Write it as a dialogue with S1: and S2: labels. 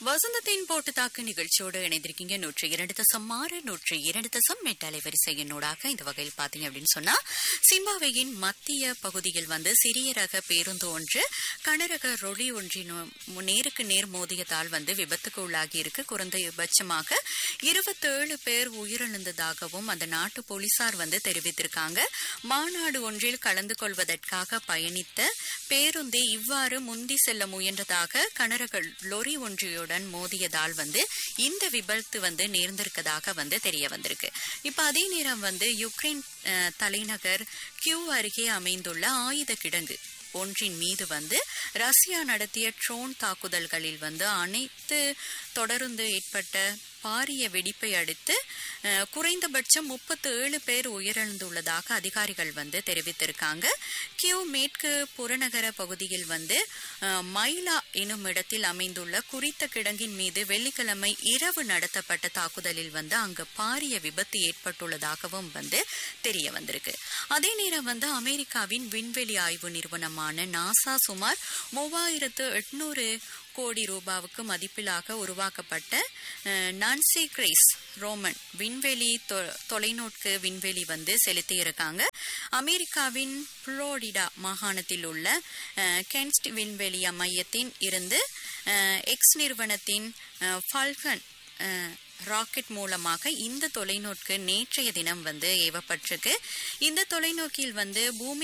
S1: வசந்தத்தின் போட்டு தாக்கு நிகழ்ச்சியோடு இணைந்திருக்கீங்க நூற்றி இரண்டு தசம் ஆறு நூற்றி இரண்டு தசம் எட்டு அலைவரிசையினூடாக இந்த வகையில் பாத்தீங்க அப்படின்னு சொன்னா சிம்பாவேயின் மத்திய பகுதியில் வந்து சிறிய ரக பேருந்து ஒன்று கனரக ரொலி ஒன்றின் நேருக்கு நேர் மோதியதால் வந்து விபத்துக்கு உள்ளாகி இருக்கு குறைந்தபட்சமாக இருபத்தேழு பேர் உயிரிழந்ததாகவும் அந்த நாட்டு போலீசார் வந்து தெரிவித்திருக்காங்க மாநாடு ஒன்றில் கலந்து கொள்வதற்காக பயணித்த பேருந்தே இவ்வாறு முந்தி செல்ல முயன்றதாக கனரக லொரி ஒன்றியுடன் மோதியதால் வந்து இந்த விபத்து வந்து நேர்ந்திருக்கதாக வந்து தெரிய வந்திருக்கு இப்ப அதே நேரம் வந்து யுக்ரைன் அஹ், தலைநகர் கியூ அருகே அமைந்துள்ள ஆயுத கிடங்கு ஒன்றின் மீது வந்து ரஷ்யா நடத்திய ட்ரோன் தாக்குதல்களில் வந்து அனைத்து தொடர்ந்து ஏற்பட்ட பாரிய வெடிப்பை அடுத்து அஹ், குறைந்தபட்சம் முப்பத்து ஏழு பேர் உயிரிழந்துள்ளதாக அதிகாரிகள் வந்து தெரிவித்திருக்காங்க கியூ மேற்கு புறநகர பகுதியில் வந்து அஹ், மைலா எனும் இடத்தில் அமைந்துள்ள குறித்த கிடங்கின் மீது வெள்ளிக்கிழமை இரவு நடத்தப்பட்ட தாக்குதலில் வந்து அங்கு பாரிய விபத்து ஏற்பட்டுள்ளதாகவும் வந்து தெரிய வந்திருக்கு அதே நேரம் வந்து அமெரிக்காவின் விண்வெளி ஆய்வு நிறுவனமான நாசா சுமார் மூவாயிரத்து எட்நூறு கோடி ரூபாவுக்கு மதிப்பிலாக உருவாக்கப்பட்ட அஹ், நான்சி கிரேஸ் ரோமன் விண்வெளி தொ- தொலைநோக்கு விண்வெளி வந்து செலுத்தியிருக்காங்க அமெரிக்காவின் புளோரிடா மாகாணத்தில் உள்ள அஹ், கென்ஸ்ட் விண்வெளி மையத்தின் இருந்து அஹ், எக்ஸ் நிறுவனத்தின் அஹ், ஃபால்கன் அஹ், ராக்கெட் மூலமாக இந்த தொலைநோக்கு நேற்றைய தினம் வந்து ஏவப்பட்டிருக்கு இந்த தொலைநோக்கில் வந்து பூமி